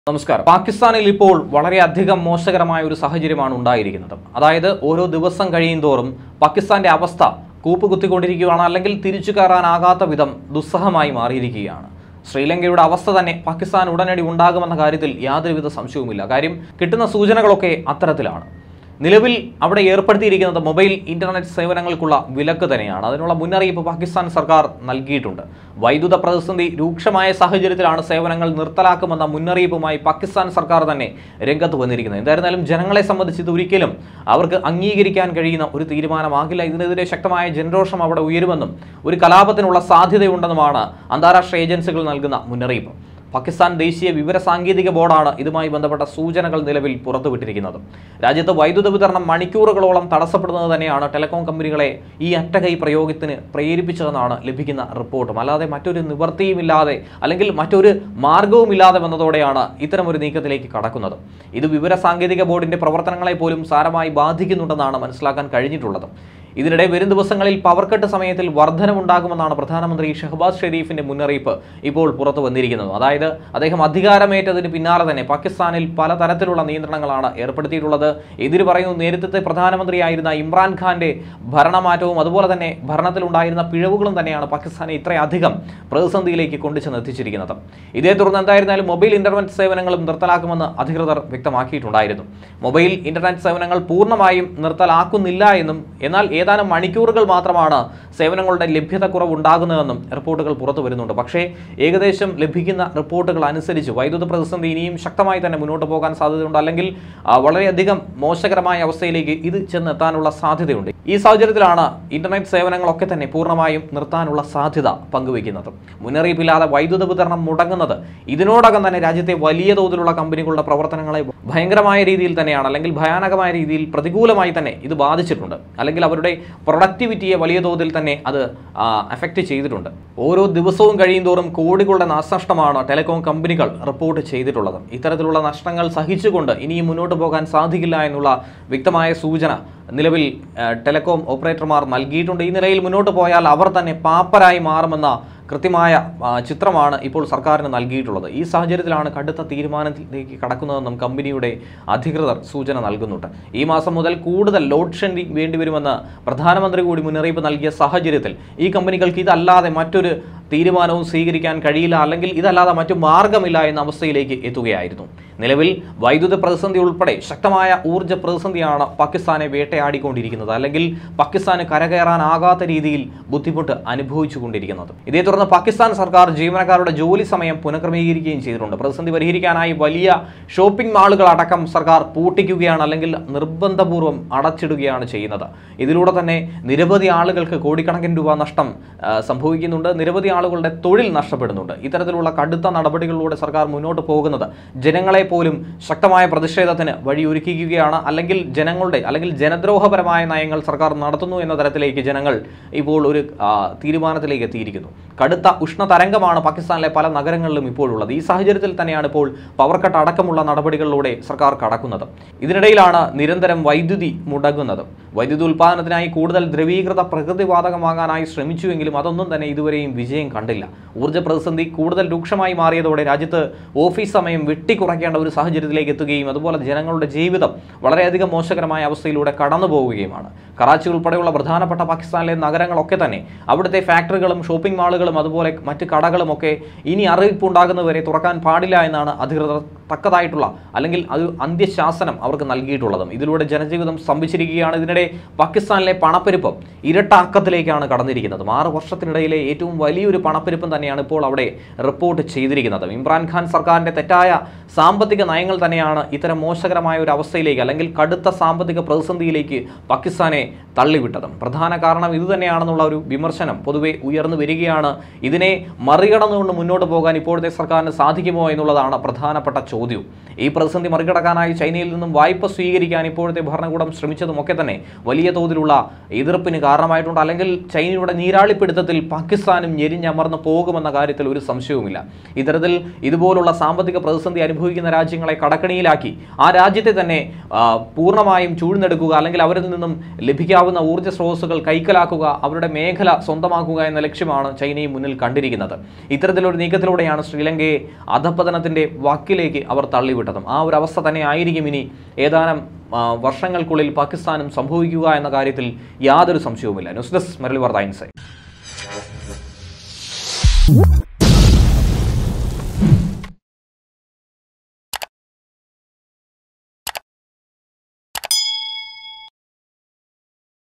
നമസ്കാരം പാകിസ്ഥാനിൽ ഇപ്പോൾ വളരെയധികം മോശകരമായ ഒരു സാഹചര്യമാണ് ഉണ്ടായിരിക്കുന്നത് അതായത് ഓരോ ദിവസം കഴിയും തോറും പാകിസ്ഥാന്റെ അവസ്ഥ കൂപ്പുകുത്തിക്കൊണ്ടിരിക്കുകയാണ് അല്ലെങ്കിൽ തിരിച്ചു കയറാനാകാത്ത വിധം ദുസ്സഹമായി മാറിയിരിക്കുകയാണ് ശ്രീലങ്കയുടെ അവസ്ഥ തന്നെ പാകിസ്ഥാൻ ഉടനടി ഉണ്ടാകുമെന്ന കാര്യത്തിൽ യാതൊരുവിധ സംശയവുമില്ല കാര്യം കിട്ടുന്ന സൂചനകളൊക്കെ അത്തരത്തിലാണ് നിലവിൽ അവിടെ ഏർപ്പെടുത്തിയിരിക്കുന്നത് മൊബൈൽ ഇന്റർനെറ്റ് സേവനങ്ങൾക്കുള്ള വിലക്ക് തന്നെയാണ് അതിനുള്ള മുന്നറിയിപ്പ് പാകിസ്ഥാൻ സർക്കാർ നൽകിയിട്ടുണ്ട് വൈദ്യുത പ്രതിസന്ധി രൂക്ഷമായ സാഹചര്യത്തിലാണ് സേവനങ്ങൾ നിർത്തലാക്കുമെന്ന മുന്നറിയിപ്പുമായി പാകിസ്ഥാൻ സർക്കാർ തന്നെ രംഗത്ത് വന്നിരിക്കുന്നത് എന്തായിരുന്നാലും ജനങ്ങളെ സംബന്ധിച്ച് ഇത് ഒരിക്കലും അവർക്ക് അംഗീകരിക്കാൻ കഴിയുന്ന ഒരു തീരുമാനമാകില്ല ഇതിനെതിരെ ശക്തമായ ജനരോഷം അവിടെ ഉയരുമെന്നും ഒരു കലാപത്തിനുള്ള സാധ്യതയുണ്ടെന്നുമാണ് അന്താരാഷ്ട്ര ഏജൻസികൾ നൽകുന്ന മുന്നറിയിപ്പ് പാകിസ്ഥാൻ ദേശീയ വിവര സാങ്കേതിക ബോർഡാണ് ഇതുമായി ബന്ധപ്പെട്ട സൂചനകൾ നിലവിൽ പുറത്തുവിട്ടിരിക്കുന്നത് രാജ്യത്ത് വൈദ്യുത വിതരണം മണിക്കൂറുകളോളം തടസ്സപ്പെടുന്നത് തന്നെയാണ് ടെലികോം കമ്പനികളെ ഈ അറ്റകൈ പ്രയോഗത്തിന് പ്രേരിപ്പിച്ചതെന്നാണ് ലഭിക്കുന്ന റിപ്പോർട്ടും അല്ലാതെ മറ്റൊരു നിവൃത്തിയുമില്ലാതെ അല്ലെങ്കിൽ മറ്റൊരു മാർഗവുമില്ലാതെ വന്നതോടെയാണ് ഇത്തരമൊരു നീക്കത്തിലേക്ക് കടക്കുന്നത് ഇത് വിവര സാങ്കേതിക ബോർഡിന്റെ പ്രവർത്തനങ്ങളെ പോലും സാരമായി ബാധിക്കുന്നുണ്ടെന്നാണ് മനസ്സിലാക്കാൻ കഴിഞ്ഞിട്ടുള്ളത് ഇതിനിടെ വരും ദിവസങ്ങളിൽ പവർ കട്ട് സമയത്തിൽ വർധനമുണ്ടാകുമെന്നാണ് പ്രധാനമന്ത്രി ഷഹബാസ് ഷെരീഫിന്റെ മുന്നറിയിപ്പ് ഇപ്പോൾ പുറത്തു വന്നിരിക്കുന്നത് അതായത് അദ്ദേഹം അധികാരമേറ്റതിന് പിന്നാലെ തന്നെ പാകിസ്ഥാനിൽ പലതരത്തിലുള്ള നിയന്ത്രണങ്ങളാണ് ഏർപ്പെടുത്തിയിട്ടുള്ളത് എതിര് പറയുന്നു നേരത്തെ പ്രധാനമന്ത്രിയായിരുന്ന ഇമ്രാൻഖാന്റെ ഭരണമാറ്റവും അതുപോലെ തന്നെ ഭരണത്തിലുണ്ടായിരുന്ന പിഴവുകളും തന്നെയാണ് പാകിസ്ഥാനെ ഇത്രയധികം പ്രതിസന്ധിയിലേക്ക് കൊണ്ടുചെന്ന് എത്തിച്ചിരിക്കുന്നത് ഇതേ തുടർന്ന് എന്തായിരുന്നാലും മൊബൈൽ ഇന്റർനെറ്റ് സേവനങ്ങളും നിർത്തലാക്കുമെന്ന് അധികൃതർ വ്യക്തമാക്കിയിട്ടുണ്ടായിരുന്നു മൊബൈൽ ഇന്റർനെറ്റ് സേവനങ്ങൾ പൂർണ്ണമായും നിർത്തലാക്കുന്നില്ല എന്നും എന്നാൽ ഏതാനും മണിക്കൂറുകൾ മാത്രമാണ് സേവനങ്ങളുടെ ലഭ്യത കുറവുണ്ടാകുന്നതെന്നും റിപ്പോർട്ടുകൾ പുറത്തു വരുന്നുണ്ട് പക്ഷേ ഏകദേശം ലഭിക്കുന്ന റിപ്പോർട്ടുകൾ അനുസരിച്ച് വൈദ്യുത പ്രതിസന്ധി ഇനിയും ശക്തമായി തന്നെ മുന്നോട്ട് പോകാൻ സാധ്യതയുണ്ട് അല്ലെങ്കിൽ ആ, വളരെയധികം മോശകരമായ അവസ്ഥയിലേക്ക് ഇത് ചെന്നെത്താനുള്ള സാധ്യതയുണ്ട് ഈ സാഹചര്യത്തിലാണ് ഇന്റർനെറ്റ് സേവനങ്ങളൊക്കെ തന്നെ പൂർണ്ണമായും നിർത്താനുള്ള സാധ്യത പങ്കുവയ്ക്കുന്നത് മുന്നറിയിപ്പില്ലാതെ വൈദ്യുത വിതരണം മുടങ്ങുന്നത് ഇതിനോടകം തന്നെ രാജ്യത്തെ വലിയ തോതിലുള്ള കമ്പനികളുടെ പ്രവർത്തനങ്ങളെ ഭയങ്കരമായ രീതിയിൽ തന്നെയാണ് അല്ലെങ്കിൽ ഭയാനകമായ രീതിയിൽ പ്രതികൂലമായി തന്നെ ഇത് ബാധിച്ചിട്ടുണ്ട് അല്ലെങ്കിൽ അവരുടെ പ്രൊഡക്ടിവിറ്റിയെ വലിയ തോതിൽ തന്നെ അത് അഫക്റ്റ് ചെയ്തിട്ടുണ്ട് ഓരോ ദിവസവും കഴിയുന്തോറും കോടികളുടെ നാശനഷ്ടമാണ് ടെലികോം കമ്പനികൾ റിപ്പോർട്ട് ചെയ്തിട്ടുള്ളത് ഇത്തരത്തിലുള്ള നഷ്ടങ്ങൾ സഹിച്ചുകൊണ്ട് ഇനിയും മുന്നോട്ട് പോകാൻ സാധിക്കില്ല എന്നുള്ള വ്യക്തമായ സൂചന നിലവിൽ ആ, ടെലികോം ഓപ്പറേറ്റർമാർ നൽകിയിട്ടുണ്ട് ഈ നിലയിൽ മുന്നോട്ട് പോയാൽ അവർ തന്നെ പാപ്പരായി മാറുമെന്ന കൃത്യമായ ആ, ചിത്രമാണ് ഇപ്പോൾ സർക്കാരിന് നൽകിയിട്ടുള്ളത് ഈ സാഹചര്യത്തിലാണ് കടുത്ത തീരുമാനത്തിലേക്ക് കടക്കുന്നതെന്നും കമ്പനിയുടെ അധികൃതർ സൂചന നൽകുന്നുണ്ട് ഈ മാസം മുതൽ കൂടുതൽ ലോഡ് ഷെഡിംഗ് വേണ്ടിവരുമെന്ന് പ്രധാനമന്ത്രി കൂടി മുന്നറിയിപ്പ് നൽകിയ സാഹചര്യത്തിൽ ഈ കമ്പനികൾക്ക് ഇതല്ലാതെ മറ്റൊരു തീരുമാനവും സ്വീകരിക്കാൻ കഴിയില്ല അല്ലെങ്കിൽ ഇതല്ലാതെ മറ്റു മാർഗമില്ല എന്ന അവസ്ഥയിലേക്ക് എത്തുകയായിരുന്നു നിലവിൽ വൈദ്യുത പ്രതിസന്ധി ഉൾപ്പെടെ ശക്തമായ ഊർജ്ജ പ്രതിസന്ധിയാണ് പാകിസ്ഥാനെ വേട്ടയാടിക്കൊണ്ടിരിക്കുന്നത് അല്ലെങ്കിൽ പാകിസ്ഥാന് കരകയറാനാകാത്ത രീതിയിൽ ബുദ്ധിമുട്ട് അനുഭവിച്ചുകൊണ്ടിരിക്കുന്നത് ഇതേ തുടർന്ന് പാകിസ്ഥാൻ സർക്കാർ ജീവനക്കാരുടെ ജോലി സമയം പുനഃക്രമീകരിക്കുകയും ചെയ്തിട്ടുണ്ട് പ്രതിസന്ധി പരിഹരിക്കാനായി വലിയ ഷോപ്പിംഗ് മാളുകൾ അടക്കം സർക്കാർ പൂട്ടിക്കുകയാണ് അല്ലെങ്കിൽ നിർബന്ധപൂർവ്വം അടച്ചിടുകയാണ് ചെയ്യുന്നത് ഇതിലൂടെ തന്നെ നിരവധി ആളുകൾക്ക് കോടിക്കണക്കിന് രൂപ നഷ്ടം ആ, സംഭവിക്കുന്നുണ്ട് നിരവധി ആളുകളുടെ തൊഴിൽ നഷ്ടപ്പെടുന്നുണ്ട് ഇത്തരത്തിലുള്ള കടുത്ത നടപടികളിലൂടെ സർക്കാർ മുന്നോട്ട് പോകുന്നത് ജനങ്ങളെ പോലും ശക്തമായ പ്രതിഷേധത്തിന് വഴിയൊരുക്കിക്കുകയാണ് അല്ലെങ്കിൽ ജനങ്ങളുടെ അല്ലെങ്കിൽ ജനദ്രോഹപരമായ നയങ്ങൾ സർക്കാർ നടത്തുന്നു എന്ന തരത്തിലേക്ക് ജനങ്ങൾ ഇപ്പോൾ ഒരു ആ, തീരുമാനത്തിലേക്ക് എത്തിയിരിക്കുന്നു കടുത്ത ഉഷ്ണതരംഗമാണ് പാകിസ്ഥാനിലെ പല നഗരങ്ങളിലും ഇപ്പോഴുള്ളത് ഈ സാഹചര്യത്തിൽ തന്നെയാണ് ഇപ്പോൾ പവർ കട്ട് അടക്കമുള്ള നടപടികളിലൂടെ സർക്കാർ കടക്കുന്നത് ഇതിനിടയിലാണ് നിരന്തരം വൈദ്യുതി മുടങ്ങുന്നത് വൈദ്യുതി ഉൽപ്പാദനത്തിനായി കൂടുതൽ ദ്രവീകൃത പ്രകൃതിവാതകമാകാനായി ശ്രമിച്ചുവെങ്കിലും അതൊന്നും തന്നെ ഇതുവരെയും വിജയം കണ്ടില്ല ഊർജ്ജ പ്രതിസന്ധി കൂടുതൽ രൂക്ഷമായി മാറിയതോടെ രാജ്യത്ത് ഓഫീസ് സമയം വെട്ടിക്കുറയ്ക്കേണ്ട ഒരു സാഹചര്യത്തിലേക്ക് എത്തുകയും അതുപോലെ ജനങ്ങളുടെ ജീവിതം വളരെയധികം മോശകരമായ അവസ്ഥയിലൂടെ കടന്നു പോവുകയുമാണ് കറാച്ചി ഉൾപ്പെടെയുള്ള പ്രധാനപ്പെട്ട പാകിസ്ഥാനിലെ നഗരങ്ങളൊക്കെ തന്നെ അവിടുത്തെ ഫാക്ടറികളും ഷോപ്പിംഗ് മാളുകളും അതുപോലെ മറ്റ് കടകളും ഒക്കെ ഇനി അറിയിപ്പുണ്ടാകുന്നവരെ തുറക്കാൻ പാടില്ല എന്നാണ് അധികൃതർ തക്കതായിട്ടുള്ള അല്ലെങ്കിൽ അത് അന്ത്യശാസനം അവർക്ക് നൽകിയിട്ടുള്ളതും ഇതിലൂടെ ജനജീവിതം സ്തംഭിച്ചിരിക്കുകയാണ് ഇതിനിടെ പാകിസ്ഥാനിലെ പണപ്പെരുപ്പം ഇരട്ടാക്കത്തിലേക്കാണ് കടന്നിരിക്കുന്നത് ആറ് വർഷത്തിനിടയിലെ ഏറ്റവും വലിയൊരു പണപ്പെരുപ്പം തന്നെയാണ് ഇപ്പോൾ അവിടെ റിപ്പോർട്ട് ചെയ്തിരിക്കുന്നത് ഇമ്രാൻഖാൻ സർക്കാരിന്റെ തെറ്റായ സാമ്പത്തിക നയങ്ങൾ തന്നെയാണ് ഇത്തരം മോശകരമായ ഒരു അവസ്ഥയിലേക്ക് അല്ലെങ്കിൽ കടുത്ത സാമ്പത്തിക പ്രതിസന്ധിയിലേക്ക് പാകിസ്ഥാനെ തള്ളിവിട്ടത് പ്രധാന കാരണം ഇതുതന്നെയാണെന്നുള്ള ഒരു വിമർശനം പൊതുവെ ഉയർന്നു വരികയാണ് ഇതിനെ മറികടന്നുകൊണ്ട് മുന്നോട്ട് പോകാൻ ഇപ്പോഴത്തെ സർക്കാരിന് സാധിക്കുമോ എന്നുള്ളതാണ് പ്രധാനപ്പെട്ട ചോദ്യവും ഈ പ്രതിസന്ധി മറികടക്കാനായി ചൈനയിൽ നിന്നും വായ്പ സ്വീകരിക്കാൻ ഇപ്പോഴത്തെ ഭരണകൂടം ശ്രമിച്ചതും ഒക്കെ തന്നെ വലിയ തോതിലുള്ള എതിർപ്പിന് കാരണമായിട്ടുണ്ട് അല്ലെങ്കിൽ ചൈനയുടെ നീരാളിപ്പിടുത്തത്തിൽ പാകിസ്ഥാനും ഞെരിഞ്ഞമർന്ന് പോകുമെന്ന കാര്യത്തിൽ ഒരു സംശയവുമില്ല ഇത്തരത്തിൽ ഇതുപോലുള്ള സാമ്പത്തിക പ്രതിസന്ധി അനുഭവിക്കുന്ന രാജ്യങ്ങളെ കടക്കണിയിലാക്കി ആ രാജ്യത്തെ തന്നെ ആ, പൂർണ്ണമായും ചൂഴ്ന്നെടുക്കുക അല്ലെങ്കിൽ അവരിൽ നിന്നും ലഭിക്കാവുന്ന ഊർജ്ജ സ്രോതസ്സുകൾ കൈക്കലാക്കുക അവരുടെ മേഖല സ്വന്തമാക്കുക എന്ന ലക്ഷ്യമാണ് ചൈനയും മുന്നിൽ കണ്ടിരിക്കുന്നത് ഇത്തരത്തിലൊരു നീക്കത്തിലൂടെയാണ് ശ്രീലങ്കയെ അധപതനത്തിന്റെ വക്കിലേക്ക് അവർ തള്ളിവിട്ടതും ആ ഒരു അവസ്ഥ തന്നെ ആയിരിക്കും ഇനി ഏതാനും ആ, വർഷങ്ങൾക്കുള്ളിൽ പാകിസ്ഥാനും സംഭവിക്കുക എന്ന കാര്യത്തിൽ യാതൊരു സംശയവുമില്ല ന്യൂസ് ഡെസ്ക് മെറൽ വാർത്ത ഇൻസൈറ്റ്